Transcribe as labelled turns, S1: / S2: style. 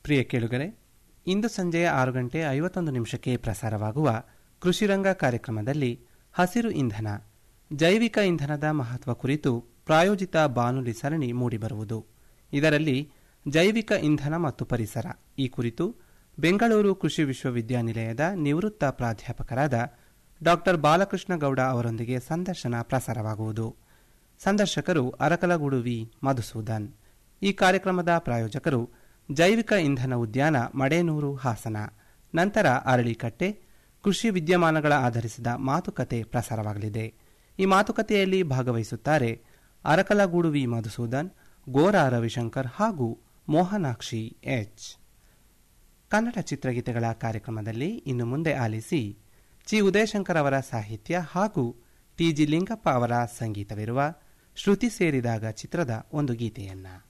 S1: ಪ್ರಿಯ ಕೇಳುಗರೆ ಇಂದು ಸಂಜೆ ಆರು ಗಂಟೆ ಐವತ್ತೊಂದು ನಿಮಿಷಕ್ಕೆ ಪ್ರಸಾರವಾಗುವ ಕೃಷಿರಂಗ ಕಾರ್ಯಕ್ರಮದಲ್ಲಿ ಹಸಿರು ಇಂಧನ ಜೈವಿಕ ಇಂಧನದ ಮಹತ್ವ ಕುರಿತು ಪ್ರಾಯೋಜಿತ ಬಾನುಲಿ ಸರಣಿ ಮೂಡಿಬರುವುದು ಇದರಲ್ಲಿ ಜೈವಿಕ ಇಂಧನ ಮತ್ತು ಪರಿಸರ ಈ ಕುರಿತು ಬೆಂಗಳೂರು ಕೃಷಿ ವಿಶ್ವವಿದ್ಯಾನಿಲಯದ ನಿವೃತ್ತ ಪ್ರಾಧ್ಯಾಪಕರಾದ ಡಾಕ್ಟರ್ ಬಾಲಕೃಷ್ಣ ಗೌಡ ಅವರೊಂದಿಗೆ ಸಂದರ್ಶನ ಪ್ರಸಾರವಾಗುವುದು ಸಂದರ್ಶಕರು ಅರಕಲಗೂಡು ವಿ ಮಧುಸೂದನ್ ಈ ಕಾರ್ಯಕ್ರಮದ ಪ್ರಾಯೋಜಕರು ಜೈವಿಕ ಇಂಧನ ಉದ್ಯಾನ ಮಡೇನೂರು ಹಾಸನ ನಂತರ ಅರಳಿಕಟ್ಟೆ ಕೃಷಿ ವಿದ್ಯಮಾನಗಳ ಆಧರಿಸಿದ ಮಾತುಕತೆ ಪ್ರಸಾರವಾಗಲಿದೆ ಈ ಮಾತುಕತೆಯಲ್ಲಿ ಭಾಗವಹಿಸುತ್ತಾರೆ ಅರಕಲಗೂಡು ವಿ ಮಧುಸೂದನ್ ಗೋರಾ ರವಿಶಂಕರ್ ಹಾಗೂ ಮೋಹನಾಕ್ಷಿ ಎಚ್ ಕನ್ನಡ ಚಿತ್ರಗೀತೆಗಳ ಕಾರ್ಯಕ್ರಮದಲ್ಲಿ ಇನ್ನು ಮುಂದೆ ಆಲಿಸಿ ಚಿ ಉದಯಶಂಕರ್ ಅವರ ಸಾಹಿತ್ಯ ಹಾಗೂ ಟಿಜಿ ಲಿಂಗಪ್ಪ ಅವರ ಸಂಗೀತವಿರುವ ಶ್ರುತಿ ಸೇರಿದಾಗ ಚಿತ್ರದ ಒಂದು ಗೀತೆಯನ್ನ